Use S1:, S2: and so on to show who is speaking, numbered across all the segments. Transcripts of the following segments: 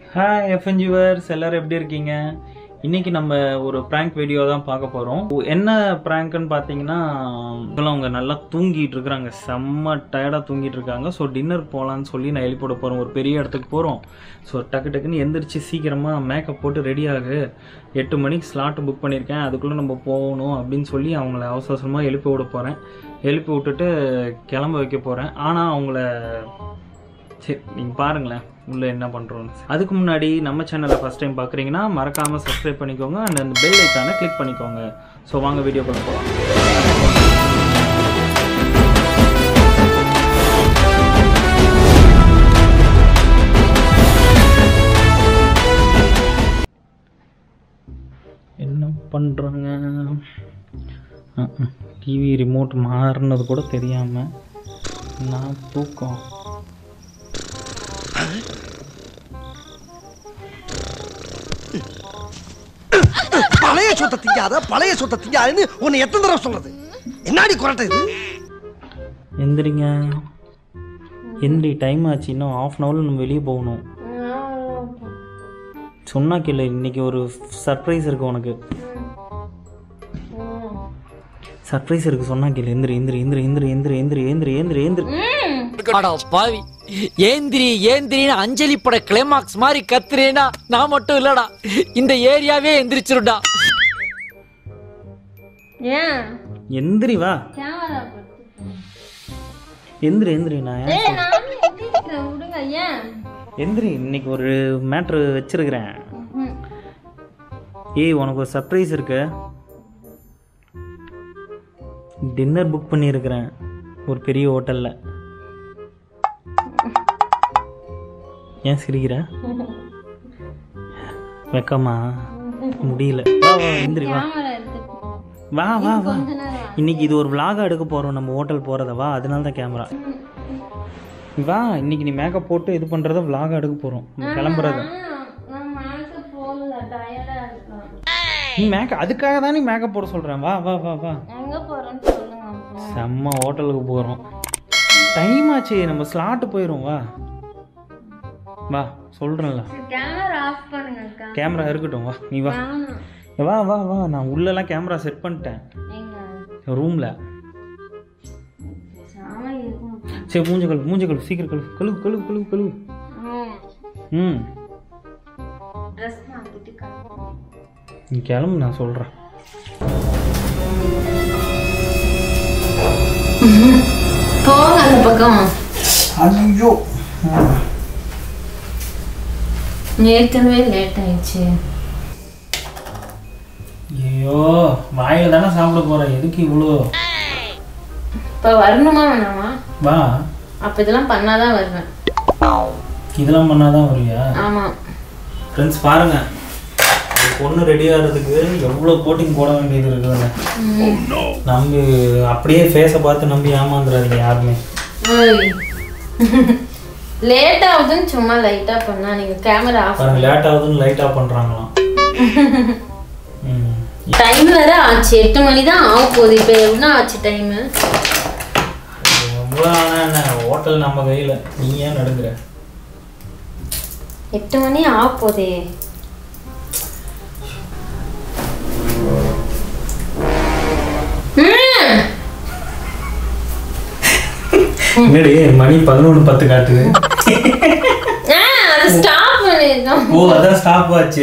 S1: Hi எஃப்என்ஜிவர்ஸ் எல்லாரும் எப்படி இருக்கீங்க இன்னைக்கு நம்ம ஒரு ப்ராங்க் வீடியோ தான் பார்க்க போகிறோம் என்ன ப்ராங்க்னு பார்த்தீங்கன்னா இப்போலாம் அவங்க நல்லா தூங்கிட்டு இருக்கிறாங்க செம்ம டயர்டாக தூங்கிட்டு இருக்காங்க ஸோ டின்னர் போகலான்னு சொல்லி நான் எழுப்பிட போகிறோம் ஒரு பெரிய இடத்துக்கு போகிறோம் ஸோ டக்கு டக்குன்னு எந்திரிச்சு சீக்கிரமாக மேக்கப் போட்டு ரெடி ஆகு எட்டு மணிக்கு ஸ்லாட் புக் பண்ணியிருக்கேன் அதுக்குள்ளே நம்ம போகணும் அப்படின்னு சொல்லி அவங்கள அவசர அவசரமாக எழுப்பி விட போகிறேன் எழுப்பி விட்டுட்டு கிளம்ப வைக்க போகிறேன் ஆனால் அவங்கள சரி நீங்கள் பாருங்களேன் உள்ளே என்ன பண்ணுறோன்னு அதுக்கு முன்னாடி நம்ம சேனலை ஃபஸ்ட் டைம் பார்க்குறீங்கன்னா மறக்காமல் சப்ஸ்கிரைப் பண்ணிக்கோங்க அண்ட் அந்த பெல் ஐக்கானை கிளிக் பண்ணிக்கோங்க ஸோ வாங்க வீடியோக்குள்ள போகலாம் என்ன பண்ணுறாங்க டிவி ரிமோட் மாறினது கூட தெரியாமல் நான் தூக்கம்
S2: பழைய சொத்தை திங்காத பழைய சொத்தை திங்காதுன்னு உன்னை எத்தனை தடவை சொல்றது என்னாடி குரட்டை இது
S1: எந்திரிங்க எந்திரி டைம் ஆச்சு இன்னும் ஆஃப் அன் ஹவரில் நம்ம வெளியே போகணும் சொன்னா கேளு இன்னைக்கு ஒரு சர்ப்ரைஸ் இருக்கு உனக்கு சர்ப்ரைஸ் இருக்கு சொன்னா கேளு எந்திரி எந்திரி எந்திரி எந்திரி எந்திரி எந்திரி எந்திரி எந்திரி எந்திரி
S3: அட பாவி ஏந்திரி ஏந்திரின்னு அஞ்சலி பட கிளைமாக்ஸ் மாதிரி கத்துறேனா நான் மட்டும் இல்லடா இந்த ஏரியாவே எந்திரிச்சிருடா
S4: ஏன்
S1: எந்திரி வா
S4: கேமரா
S1: எந்திரி எந்திரி நான் ஏன்
S4: ஏய் நானும் எந்திரிக்கிறேன் விடுங்க ஏன்
S1: எந்திரி இன்னைக்கு ஒரு மேட்ரு வச்சிருக்கிறேன்
S4: ம்.
S1: ஏய் உனக்கு ஒரு சர்ப்ரைஸ் இருக்கு டின்னர் புக் பண்ணியிருக்கிறேன் ஒரு பெரிய ஹோட்டலில் ஏன் சிரிக்கிற வெக்கமா முடியல வா வா எந்திரி வா
S4: கேமரா எடுத்துட்டு
S1: வா வா வா
S4: கொஞ்ச நேரம்
S1: இன்னைக்கு இது ஒரு vlog எடுக்க போகிறோம் நம்ம ஹோட்டல் போகிறத வா அதனால தான் கேமரா வா இன்னைக்கு நீ மேக்கப் போட்டு இது பண்ணுறத vlog எடுக்க போகிறோம் கிளம்புறது
S4: ஆ, நான் மேக்க போடல டயர்டா இருக்கேன்
S1: நீ மேக்கப் அதுக்காக தான் நீ மேக்கப் போட சொல்கிறேன் வா வா வா வா
S4: எங்க போறேன்னு சொல்லுங்க அப்புறம்
S1: செம்ம ஹோட்டலுக்கு போகிறோம் டைம் ஆச்சு நம்ம ஸ்லாட்டு போயிடும் வா வா சொல்கிறேன்ல
S4: கேமரா ஆஃப் பண்ணுங்க அக்கா
S1: கேமரா இருக்கட்டும் வா நீ வா
S4: வேணாம்
S1: வா வா வா நான் உள்ளெல்லாம் கேமரா செட் பண்ணிட்டேன்
S4: எங்க
S1: ரூமில்
S4: பேசாம இருக்கும்
S1: சரி மூஞ்ச கழுவு மூஞ்ச கழுவு சீக்கிரம் கழுவு கழுவு கழுவு கழுவு கழுவு
S4: ம்
S1: ம்
S4: ட்ரெஸ் மாத்திட்டு கிளம்புறேன்.
S1: நீ கிளம்பு நான் சொல்கிறேன்
S4: போங்க அந்த பக்கம்
S1: ஐயோ
S4: ஏற்கனவே லேட் ஆயிடுச்சு
S1: ஐயோ வாயில் தானே சாப்பிட போகிறேன் எதுக்கு இவ்வளோ
S4: இப்ப வரணுமா வேணாமா
S1: வா
S4: அப்ப இதெல்லாம் பண்ணாதான் வருவேன்
S1: இதெல்லாம் பண்ணாதான் வரியா
S4: ஆமா
S1: ஃப்ரெண்ட்ஸ் பாருங்க ஒரு பொண்ணு ரெடி ஆகிறதுக்கு எவ்வளோ கோட்டிங் போட வேண்டியது இருக்குதுங்க நம்பி அப்படியே ஃபேஸை பார்த்து நம்பி ஏமாந்துடாதீங்க யாருமே
S4: லேட் ஆகுதுன்னு சும்மா லைட்டா பண்ணா நீங்க கேமரா ஆஃப்
S1: பாருங்க லேட் ஆகுதுன்னு லைட்டாக பண்ணுறாங்களாம் ம்
S4: டைம் வேற ஆச்சு எட்டு மணி தான் ஆக போகுது இப்போ எவ்வளோ ஆச்சு டைம்
S1: எவ்வளோ ஆனால் என்ன ஹோட்டல் நம்ம கையில் நீ ஏன் நடுங்குற
S4: எட்டு மணி ஆக போதே
S1: என்னடி மணி பதினொன்று பத்து காட்டுது
S4: அது ஸ்டாப் பண்ணிருக்கோம்
S1: ஓ அதான் ஸ்டாப் வாட்ச்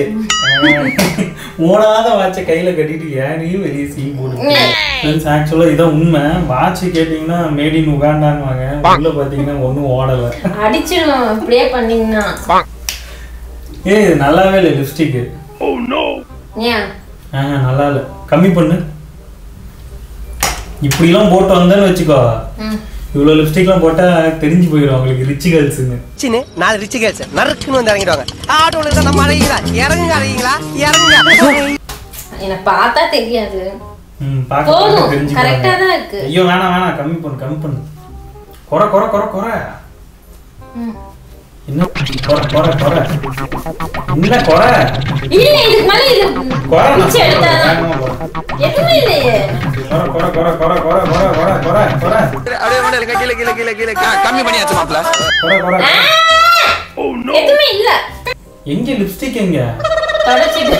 S1: ஓடாத வாட்சை கையில கட்டிட்டு ஏனையும் வெளியே சீன் போட்டு ஃப்ரெண்ட்ஸ் ஆக்சுவலாக இதான் உண்மை வாட்ச் கேட்டிங்கன்னா மேட் இன் உகாண்டான்னுவாங்க உள்ள பார்த்தீங்கன்னா ஒன்றும் ஓடலை
S4: அடிச்சிடுவோம் அப்படியே பண்ணீங்கன்னா
S1: ஏய் இது நல்லாவே இல்லை லிப்ஸ்டிக்கு
S4: ஏன்
S1: ஆ நல்லா இல்லை கம்மி பண்ணு இப்படிலாம் போட்டு வந்தேன்னு வச்சுக்கோ
S4: ம்.
S1: இவ்வளோ லிப்ஸ்டிக்லாம் போட்டால் தெரிஞ்சு போயிடும் அவங்களுக்கு ரிச் கேர்ள்ஸுன்னு
S2: சின்ன நாலு ரிச்சு கேள்ஸ் நறுக்குன்னு வந்து இறங்கிடுவாங்க ஆட்டோல இருந்தா நம்ம அழகிங்களா இறங்குங்க அழகிங்களா இறங்குங்க
S4: என்னை பார்த்தா தெரியாது
S1: ம் பார்க்க
S4: போதும்
S1: பார்க்க தெரிஞ்சுக்குவாங்க
S4: கரெக்டா தான் இருக்கு
S1: ஐயோ வேணாம் வேணாம் கம்மி பண்ணு கம்மி பண்ணு குறை குறை குறை குறை
S4: ம்.
S1: என்ன குறை குறை குறை என்ன குறை
S4: இல்ல இதுக்கு மேல இது
S1: குறை நான்
S4: பிச்சை எடுத்தாதான்
S1: வேகமா குறை.
S4: எதுவுமே இல்லையே
S1: குறை குறை குறை குறை குறை குறை குறை குறை குறை
S2: அப்படியே மண்டல கீழே கீழே கீழே கீழே கம்மி பண்ணியாச்சு மாப்ள
S1: குறை குறை
S4: எதுவுமே இல்ல
S1: எங்க லிப்ஸ்டிக் எங்க
S4: தொடச்சிட்டு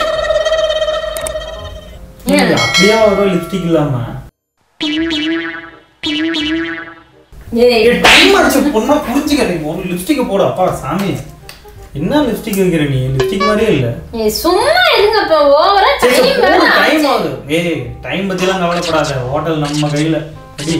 S4: ஏன்?
S1: அப்படியே வரும் லிப்ஸ்டிக் இல்லாம
S4: ஏய்,
S1: டைம் ஆச்சு பொண்ணா புரிஞ்சுக்க நீ ஒரு லிப்ஸ்டிக் போடு அப்பா சாமி என்ன லிப்ஸ்டிக் வைக்கிற நீ லிப்ஸ்டிக் மாதிரியே இல்ல
S4: ஏய், சும்மா இருங்க இப்ப ஓவரா டைம் வேற
S1: டைம்
S4: ஆச்சு.
S1: ஆகுது ஏய் டைம் பத்திலாம் கவலைப்படாத ஹோட்டல் நம்ம கையில ரெடி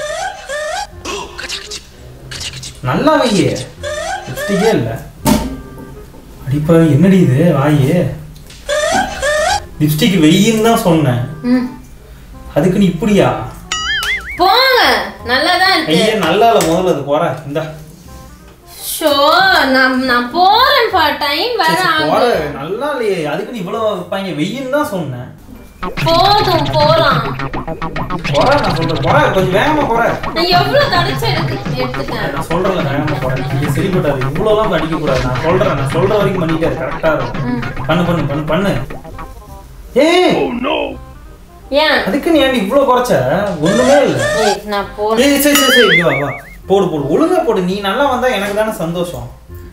S1: நல்லா வையே லிப்ஸ்டிக்கே இல்ல அடிப்பா என்னடி இது வாயே லிப்ஸ்டிக் வெயின்னு தான் சொன்னேன்
S4: ம்.
S1: அதுக்கு நீ இப்படியா
S4: போங்க நல்லாதான் இருக்கு
S1: ஐயே நல்லா இல்ல முதல்ல அது போற இந்த
S4: ஷோ நான் நான் போறேன்ப்பா டைம் வேற
S1: போற
S4: ஆகுது
S1: நல்லா இல்லையே அதுக்கு நீ இவ்வளவு வைப்பாங்க வெயின்னு தான் சொன்னேன்
S4: போதும் போலாம்
S1: போற நான் சொல்றேன் போற கொஞ்சம் வேகமா போற
S4: நான் எவ்வளவு தொடச்சு எடுத்து எடுத்துட்டேன்
S1: நான் சொல்றேன்ல வேகமா போறேன் இது சரிப்பட்டாது இவ்வளவுலாம் அடிக்க கூடாது நான் சொல்றேன் நான் சொல்ற வரைக்கும் பண்ணிட்டே இரு, கரெக்டா இருக்கும் பண்ணு பண்ணு பண்ணு பண்ணு ஏய்
S4: ஏன்
S1: அதுக்கு நீ ஏன்டி இவ்வளவு குறைச்ச ஒண்ணுமே இல்ல
S4: ஏய் நான் போறேன்
S1: ஏய் சரி சரி சரி இங்க வா வா போடு போடு ஒழுங்கா போடு நீ நல்லா வந்தா எனக்கு தானே சந்தோஷம்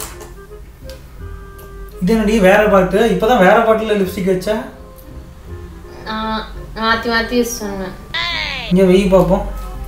S1: இது என்னடி வேற பாட்டு இப்பதான் வேற பாட்டுல லிப்ஸ்டிக் வச்சா
S4: நான் மாத்தி மாத்தி சொன்னேன்
S1: இங்க வெய் பாப்போம்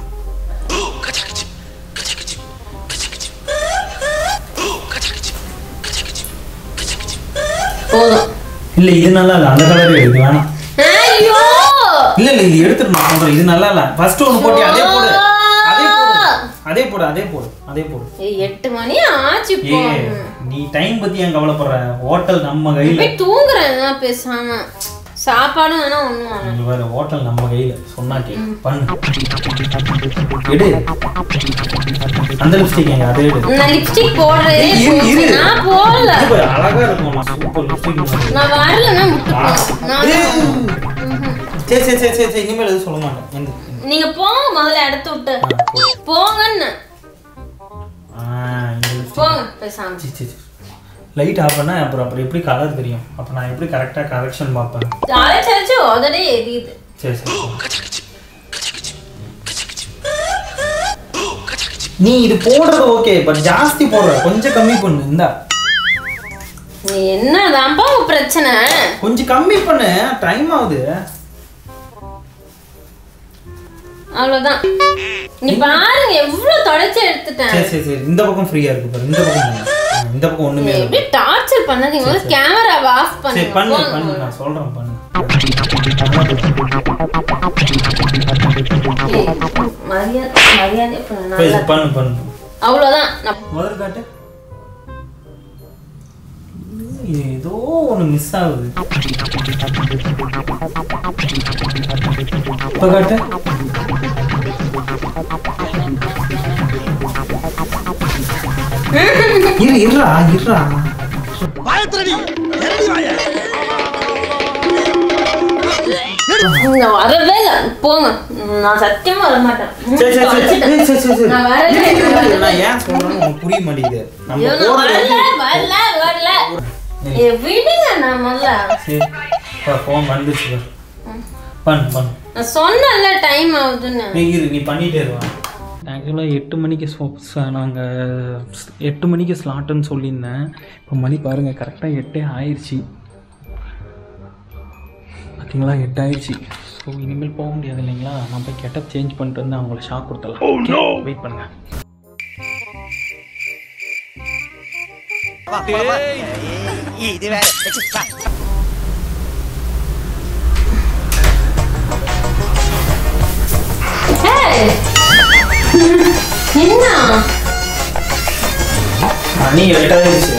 S4: போதும்
S1: இல்ல இது நல்லா இல்ல அந்த கலரே இது வேணாம்
S4: ஐயோ
S1: இல்ல இல்ல இது எடுத்துட்டு நான் சொல்றேன் இது நல்லா இல்ல ஃபர்ஸ்ட் ஒன்னு போட்டி அதே போடு அதே போடு அதே போடு அதே போடு அதே போடு
S4: ஏய், எட்டு மணி ஆச்சு போ
S1: ஏ நீ டைம் பத்தி ஏன் கவலைப்படுற ஹோட்டல் நம்ம கையில
S4: போய் தூங்குறேன் நான் பேசாம சாப்பாடும் வேணா ஒண்ணும் வேணாம்
S1: இங்க வேற ஹோட்டல் நம்ம கையில சொன்னா கே பண்ணு எடு அந்த லிப்ஸ்டிக் எங்க அதே எடு
S4: நான் லிப்ஸ்டிக் போடுறதே
S1: ஏய், இரு,
S4: போச்சு.
S1: இரு.
S4: நான் போடல
S1: இது பாரு, அழகா இருக்கும் சூப்பர் லிப்ஸ்டிக்
S4: நான் வரலன்னா முட்டு நான்
S1: சரி சரி சரி சரி சரி இனிமேல் எதுவும் சொல்ல மாட்டேன் எந்த-
S4: நீங்க போங்க முதல்ல இடத்த விட்டு போங்கன்னு
S1: ஆ, இந்த lipstick.
S4: போங்க பேசாம
S1: சி, சி, சி. லைட் ஆஃப் பண்ணா அப்புறம் அப்புறம் எப்படி கலர் தெரியும் அப்போ நான் எப்படி கரெக்டாக கரெக்ஷன் பார்ப்பேன்
S4: அரைச்சாச்சு உதடே எரியுது
S1: சரி சரி சரி. நீ இது போடுறது ஓகே பட் ஜாஸ்தி போடுற கொஞ்சம் கம்மி பண்ணு இந்தா
S4: நீ என்னதான்ப்பா உன் பிரச்சனை
S1: கொஞ்சம் கம்மி பண்ணு டைம் ஆகுது
S4: அவ்வளவுதான் நீ பாருங்க எவ்வளவு தொடச்சு எடுத்துட்டேன்
S1: சரி சரி சரி இந்த பக்கம் ஃப்ரீயா இருக்கு பாரு இந்த பக்கம் பண்ணு. ஆ, இந்த பக்கம் ஒண்ணுமே இல்லை
S4: எப்படி டார்ச்சர் பண்ணாதீங்க முதல்ல கேமராவை ஆஃப்
S1: சரி
S4: பண்ணுங்க
S1: பண்ணு
S4: போங்க.
S1: பண்ணு நான் சொல்றேன் பண்ணு
S4: ஏய், மரியாதை மரியாதை பண்ணு
S1: சரி,
S4: நல்லா
S1: பண்ணு பண்ணு
S4: அவ்வளவுதான் நான்
S1: முதல்ல காட்டு ஏதோ ஒண்ணு மிஸ் ஆகுது இப்ப காட்டு இரு இருடா இருடா
S4: நான் வரவே இல்லை போங்க நான் சத்தியமா வர மாட்டேன்
S1: சரி சரி சரி சரி சரி சரி சரி
S4: நான் வரவே
S1: இரு, இரு,
S4: இல்லை.
S1: இரு, நான் ஏன் சொல்றேன்னு உனக்கு புரிய மாட்டேங்குது நம்ம
S4: ஐயோ, நான்
S1: போறது
S4: வரல
S1: வந்து-
S4: வரல வரல ஏ விடுங்க நான் முதல்ல
S1: சரி ஃபோன் வந்துச்சு பாரு. பண்ணு பண்ணு
S4: நான் சொன்னேன்ல டைம் ஆகுதுன்னு
S1: நீ இரு நீ பண்ணிட்டே இருவா ஆக்சுவலாக எட்டு மணிக்கு நாங்கள் எட்டு மணிக்கு ஸ்லாட்டுன்னு சொல்லியிருந்தேன் இப்போ மணி பாருங்கள் கரெக்டாக எட்டே ஆயிடுச்சு பார்த்தீங்களா எட்டு ஆயிடுச்சு ஸோ இனிமேல் போக முடியாது இல்லைங்களா நான் போய் கெட்டப் சேஞ்ச் பண்ணிட்டு வந்து அவங்கள ஷாக் கொடுத்துடலாம் வெயிட் பண்ணுங்க
S2: இது வேற வா.
S4: ஏய், என்ன
S1: மணி எட்டாயிடுச்சு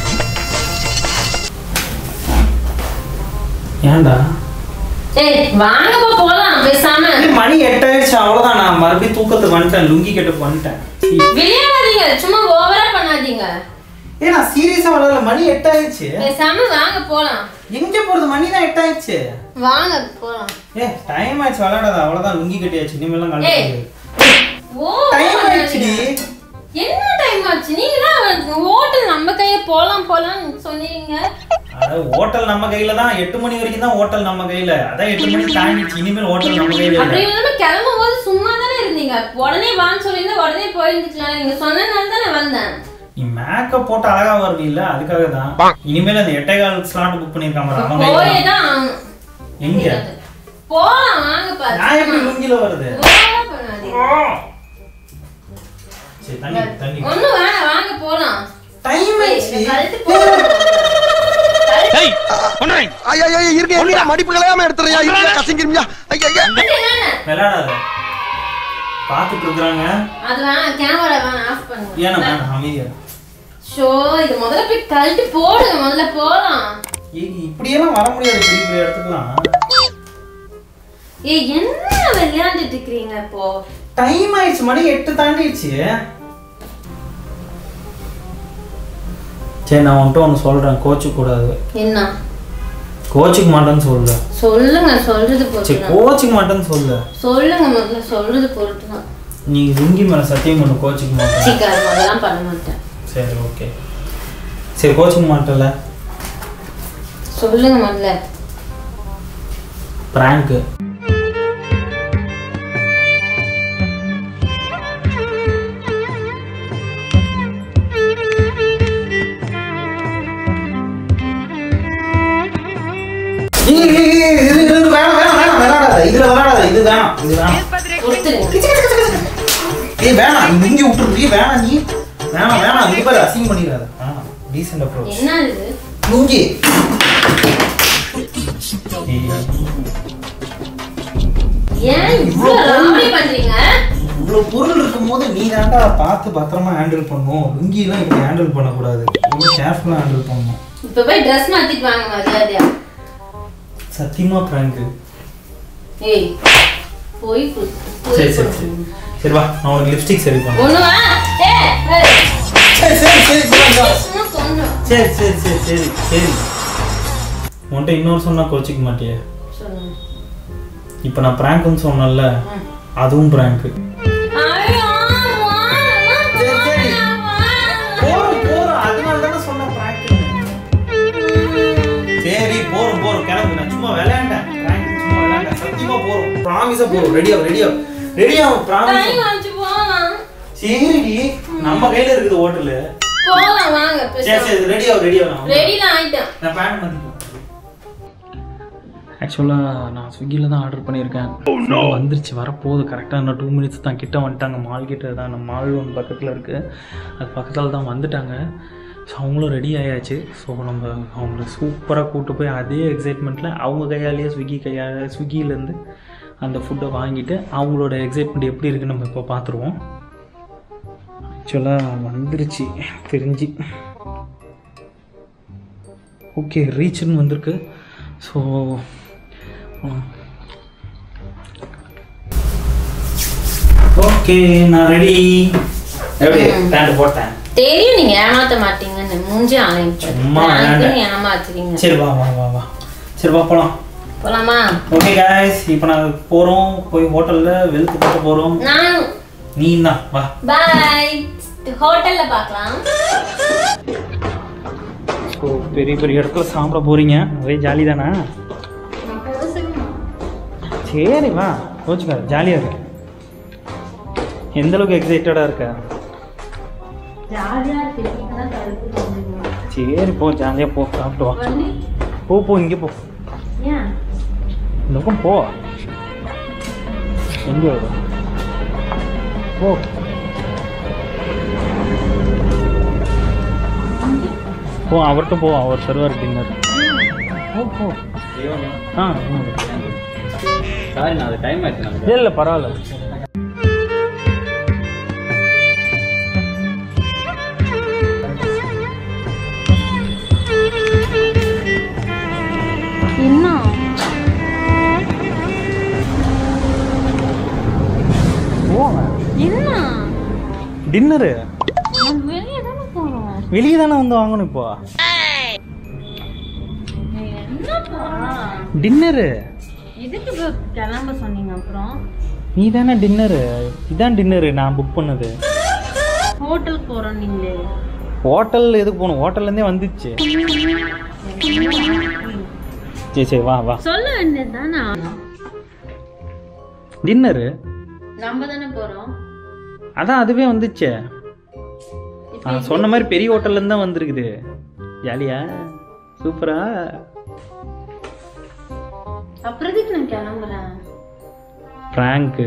S1: ஏன்டா
S4: ஏய் வாங்கப்பா போலாம் பேசாம
S1: ஏய், மணி எட்டாயிடுச்சு அவ்வளோதான் நான் மறுபடியும் தூக்கத்துக்கு வந்துட்டேன் லுங்கி கெட்டப் வந்துட்டேன் சீ.
S4: விளையாடாதீங்க சும்மா ஓவரா பண்ணாதீங்க
S1: ஏய் நான் சீரியஸாக வரல மணி எட்டாயிடுச்சு
S4: பேசாம வாங்க போலாம்
S1: எங்க போறது மணி தான் எட்டாயிடுச்சு
S4: வாங்க போலாம்
S1: ஏ டைம் ஆயிடுச்சு விளையாடாத அவ்வளவுதான் லுங்கி கட்டியாச்சு இனிமேலாம் கழட்ட
S4: ஏய்.
S1: முடியாது
S4: ஓ
S1: டைம் ஆயிடுச்சுடி
S4: என்ன டைம் ஆச்சு நீங்க தான் ஹோட்டல் நம்ம கையில போலாம் போலாம்னு சொன்னீங்க
S1: அதாவது ஹோட்டல் நம்ம கையில தான் எட்டு மணி வரைக்கும் தான் ஹோட்டல் நம்ம கையில அதான் எட்டு மணி தாண்டிடுச்சு இனிமேல் ஹோட்டல் நம்ம கையில இல்ல.
S4: அப்படி இல்லாம கிளம்பும் போது சும்மா தானே இருந்தீங்க உடனே வான்னு சொல்லியிருந்தா உடனே போயிருந்துச்சுல நீங்க சொன்னதுனால தானே வந்தேன்
S1: நீ மேக்கப் போட்டு அழகா வருவீல்ல அதுக்காக தான் இனிமேல் அந்த எட்டைகால் ஸ்லாட் புக் பண்ணியிருக்காங்க பாரு, அவங்க
S4: போயே
S1: கையில.
S4: தான் ஆகணும்.
S1: எங்க
S4: போலாம் வாங்க பாரு
S1: நான் எப்படி லுங்கில வருது
S4: போலாம் பண்ணாதீங்க.
S1: சரி தண்ணி தண்ணி
S4: ஒண்ணும் வேணாம் வாங்க போலாம்
S1: டைம்
S4: ஏய்,
S1: ஆயிடுச்சு
S4: இந்த கழுத்து போலாம்
S2: ஐயா ஐயா இருக்க என்ன மடிப்பு கலையாம எடுத்துறியா இருக்க கசிங்கிருமியா ஐயா ஐயா
S4: என்னென்ன?
S1: விளையாடாத பார்த்துட்டு இருக்கிறாங்க
S4: அது வேணாம் கேமரா வேணாம் ஆஃப் பண்ணுங்க
S1: ஏன்னா வேணாம் அமைதியா
S4: ஷோ இது முதல்ல போய் கழட்டி போடுங்க முதல்ல போலாம்
S1: ஏய், இப்படியெல்லாம் வர முடியாது பெரிய பெரிய இடத்துக்குலாம்
S4: ஏய் என்ன விளையாண்டுட்டு இருக்கீங்க இப்போ
S1: டைம் ஆயிடுச்சு மணி எட்டு தாண்டிடுச்சு சரி நான் உன்கிட்ட ஒன்று சொல்கிறேன் கோச்சிக்க கூடாது
S4: என்ன
S1: கோச்சிக்க மாட்டேன்னு சொல்லு
S4: சொல்லுங்க சொல்றது பொறுத்து
S1: சரி
S4: தான்.
S1: கோச்சிக்க மாட்டேன்னு சொல்லு
S4: சொல்லுங்க முதல்ல சொல்றது பொறுத்து தான்
S1: நீ லுங்கி மேலே சத்தியம் பண்ணு கோச்சிக்க மாட்டேன்
S4: சீக்கிரம் அதெல்லாம் பண்ண மாட்டேன்
S1: சரி ஓகே சரி கோச்சிக்க மாட்டேன்ல
S4: சொல்லுங்க முதல்ல
S1: ப்ராங்க்கு இதுல விளையாடாத இது வேணாம் இது வேணாம்
S4: கொடுத்துருங்க
S1: ஏய் வேணாம் நீ இங்கே விட்டுரு ஏய் வேணாம் நீ வேணாம் வேணாம் இங்க பாரு அசிங்கம் பண்ணிடாத வேணாம் டீசென்ட் அப்ரோச்
S4: என்ன இது
S1: லுங்கி
S4: ஏன் இவ்வளவு ராவடி பண்றீங்க
S1: இவ்வளவு பொருள் இருக்கும்போது நீ தாண்டா பார்த்து பத்திரமா ஹேண்டில் பண்ணும் லுங்கிலாம் இப்படி ஹேண்டில் பண்ணக்கூடாது ரொம்ப கேர்ஃபுல்லாக ஹேண்டில் பண்ணணும்
S4: இப்ப போய் ட்ரெஸ் மாத்திட்டு வாங்க மரியாதையா
S1: சத்தியமா ப்ராங்க்
S4: ஏய் போய் கு- போய்
S1: சரி சரி சரி சரி வா நான் உனக்கு லிப்ஸ்டிக் சரி பண்ணேன்
S4: ஒண்ணு வா ஏய் ஏய்,
S1: சரி சரி சரி இங்க வா, இங்க வா.
S4: சும்மா கொன்னுடும்.
S1: சரி சரி சரி சரி சரி உன்கிட்ட இன்னொரு சொன்னா கோச்சிக்க மாட்டியே
S4: சொல்லுங்க
S1: இப்போ நான் ப்ராங்க்னு சொன்னேன்ல அதுவும் ப்ராங்க்
S4: ஐயோ,
S1: சரி, சரி.
S4: வா, வா.
S1: போறோம் போறோம் அதனால தானே சொன்னேன் ப்ராங்க் சரி போறோம் போறோம் கிளம்பு நான் சும்மா விளையாண்டேன் ப்ராங்க் சும்மா விளையாண்டேன் சத்தியமா போறோம் ப்ராமிஸா போறோம் ரெடியா ரெடியா ரெடியா ப்ராமிஸ்
S4: டைம் ஆச்சு போலாம்
S1: சரிடி நம்ம கையில இருக்குது ஹோட்டலு
S4: போலாம் வாங்க
S1: சரி சரி ரெடியா ரெடியா
S4: ரெடிலாம் ஆயிட்டேன்
S1: நான் பேண்ட் பண்ணி ஆக்சுவலாக நான் ஸ்விக்கியில் தான் ஆர்டர் பண்ணியிருக்கேன் Food வந்துருச்சு வரப்போகுது கரெக்டாக இன்னும் டூ மினிட்ஸ் தான் கிட்ட வந்துட்டாங்க மால் கிட்ட தான் நம்ம மால் ஒன்று பக்கத்தில் இருக்குது அது பக்கத்தில் தான் வந்துட்டாங்க ஸோ அவங்களும் ரெடி ஆயாச்சு ஸோ நம்ம அவங்கள சூப்பராக கூட்டு போய் அதே எக்ஸைட்மெண்ட்டில் அவங்க கையாலேயே ஸ்விக்கி கையால் ஸ்விக்கியிலேருந்து அந்த ஃபுட்டை வாங்கிட்டு அவங்களோட எக்ஸைட்மெண்ட் எப்படி இருக்குன்னு நம்ம இப்போ பார்த்துருவோம் ஆக்சுவலாக வந்துருச்சு தெரிஞ்சு ஓகே ரீச்னு வந்திருக்கு ஸோ ஓகே நான் ரெடி எப்படி பேண்ட் போட்டேன்
S4: தெரியும் நீங்க ஏமாத்த மாட்டீங்கன்னு மூஞ்சி அலைஞ்சு
S1: சும்மா வேண்டாம்.
S4: ஏமாத்துறீங்க
S1: சரி வா வா வா வா சரி வா போகலாம்
S4: போலாமா
S1: ஓகே guys இப்போ நாங்கள் போகிறோம் போய் ஹோட்டலில் வெளுத்து போட்டு போகிறோம்
S4: நானும்
S1: நீ தான் வா
S4: பாய் ஹோட்டல்ல பார்க்கலாம்
S1: ஸோ பெரிய பெரிய இடத்துல சாப்பிட போகிறீங்க ஒரே ஜாலி தானே சரி வா கோச்சுக்கார ஜாலியாக இருக்கு எந்த அளவுக்கு எக்ஸைட்டடாக இருக்க
S4: ஜாலியா இருக்கு இப்பதான் கருப்பு தெரிஞ்சுக்கணும்.
S1: சரி போ ஜாலியாக போ சாப்பிட்டு வா
S4: பண்ணி
S1: போ போ இங்கே போ
S4: ஏன்
S1: இந்த பக்கம் போ எங்கே வரும் போ போ அவர்கிட்ட போ அவர் தருவார் டின்னர் போ போ ஆ
S5: சாரி நான் அது டைம் ஆயிடுச்சு நமக்கு
S1: இல்லை இல்லை பரவாயில்ல
S4: என்ன
S1: போங்க
S4: என்ன
S1: டின்னரு
S4: நம்ம வெளியே தானே போறோம்
S1: வெளியே தானே வந்து வாங்கணும் இப்போ
S4: என்னப்பா
S1: டின்னரு
S4: எதுக்கு இப்போ கிளம்ப சொன்னீங்க அப்புறம்
S1: நீ தானே டின்னரு இதான் டின்னரு நான் புக் பண்ணது
S4: ஹோட்டலுக்கு போறோம் நீங்களே
S1: ஹோட்டல் எதுக்கு போகணும் ஹோட்டல்லேருந்தே வந்துச்சு சரி சரி வா வா
S4: சொல்ல வேண்டியது தானே
S1: டின்னரு
S4: நம்ம தானே போறோம்
S1: அதான் அதுவே வந்துச்சே நான் சொன்ன மாதிரி பெரிய ஹோட்டல்ல இருந்து தான் வந்திருக்குது ஜாலியா சூப்பரா
S4: அப்புறம் எதுக்கு நான் கிளம்புறேன்
S1: பிராங்க்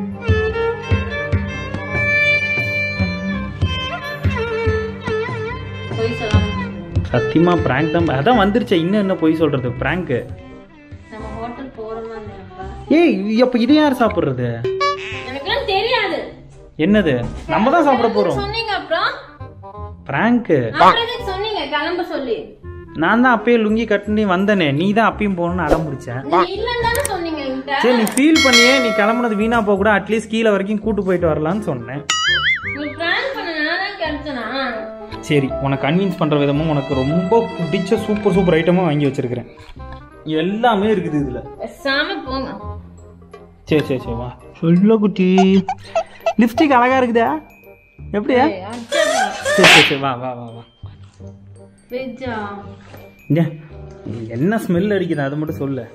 S4: போய் சொல்லாம
S1: சத்தியமா பிராங்க் தான் அதான் வந்துருச்சே இன்னும் என்ன பொய் சொல்றது பிராங்க்
S4: நம்ம ஹோட்டல் போறோமா இல்லையாப்பா
S1: ஏய் அப்ப இது யார் சாப்பிடுறது
S4: எனக்குலாம் தெரியாது
S1: என்னது நம்ம தான் சாப்பிட போறோம்
S4: சொன்னீங்க அப்புறம்
S1: பிராங்க்
S4: அப்புறம் எதுக்கு சொன்னீங்க கிளம்ப சொல்லி
S1: நான் தான் அப்பயே லுங்கி கட்டினே வந்தனே நீ தான் அப்பயும் போகணும்னு அடம் பிடிச்சேன்
S4: நீங்க இல்லன்னு தானே சொன்னீங்க என்கிட்ட
S1: சரி நீ ஃபீல் பண்ணியே நீ கிளம்புனது வீணா போக கூட அட்லீஸ்ட் கீழே வரைக்கும் கூட்டு போயிட்டு வரலாம்னு சொன்னேன்
S4: நீ பிளான் பண்ண நான் தான் கிடைச்சனா
S1: சரி உனக்கு கன்வின்ஸ் பண்ற விதமும் உனக்கு ரொம்ப பிடிச்ச சூப்பர் சூப்பர் ஐட்டமும் வாங்கி வச்சிருக்கிறேன் எல்லாமே இருக்குது இதுல
S4: பேசாம போங்க
S1: சரி சரி சரி வா சொல்ல குட்டி லிப்ஸ்டிக் அழகா இருக்குதா எப்படியா
S4: ஏய், அடிச்சா
S1: சரி சரி சரி வா வா வா வா
S4: வெஜ்ஜா
S1: இங்க, என்ன ஸ்மெல் அடிக்குது அதை மட்டும் சொல்லு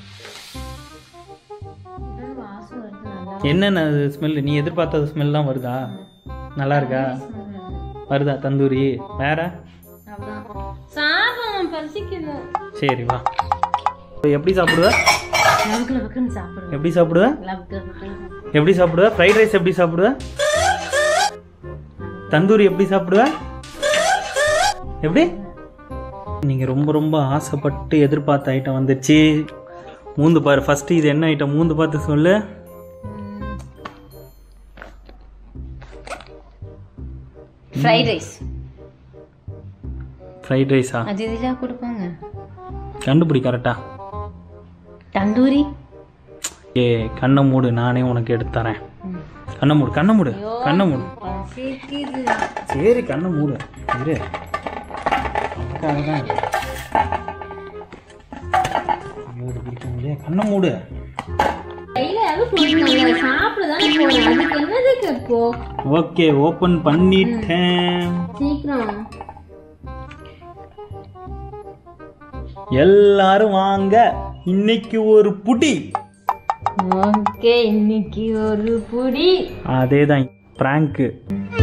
S4: வாசம் வருது நல்லா
S1: என்னென்ன ஸ்மெல் நீ எதிர்பார்த்த ஸ்மெல்லாம் வருதா நல்லா இருக்கா வருதா தந்தூரி வேற
S4: அவ்வளோதான் சாப்பிடணும் பசிக்குது
S1: சரி வா எப்படி சாப்பிடுவ
S4: லவுக்குல பக்கம் சாப்பிடுவேன்
S1: எப்படி சாப்பிடுவ
S4: லவுக்குல பக்கம்
S1: எப்படி சாப்பிடுவ ஃப்ரைட் ரைஸ் எப்படி சாப்பிடுவ தந்தூரி எப்படி சாப்பிடுவ எப்படி நீங்க ரொம்ப ரொம்ப ஆசைப்பட்டு எதிர்பார்த்த ஐட்டம் வந்துச்சு மூந்து பாரு ஃபர்ஸ்ட் இது என்ன ஐட்டம் மூந்து பார்த்து சொல்லு
S4: ஃப்ரைட் ரைஸ்
S1: ஃப்ரைட் ரைஸா
S4: அது இதெல்லாம் கொடுப்பாங்க
S1: கண்டுபிடி கரெக்டா
S4: தந்தூரி
S1: ஏ கண்ணை மூடு நானே உனக்கு எடுத்து தரேன் கண்ணை மூடு கண்ணை மூடு கண்ணை மூடு
S4: பசிக்குது
S1: சரி கண்ணை மூடு இரு அதுக்காக தான் ஐயோ, இது பிடிக்க முடியல. கண்ணை மூடு
S4: கையில யாரும் கொடுத்தாங்க சாப்பிடதானே போறேன் அதுக்கு என்னதுக்கு இப்போ
S1: ஓகே ஓபன் பண்ணிட்டேன்
S4: சீக்கிரம்
S1: எல்லாரும் வாங்க இன்னைக்கு ஒரு புடி
S4: ஓகே இன்னைக்கு ஒரு புடி
S1: அதே தான் பிராங்க்கு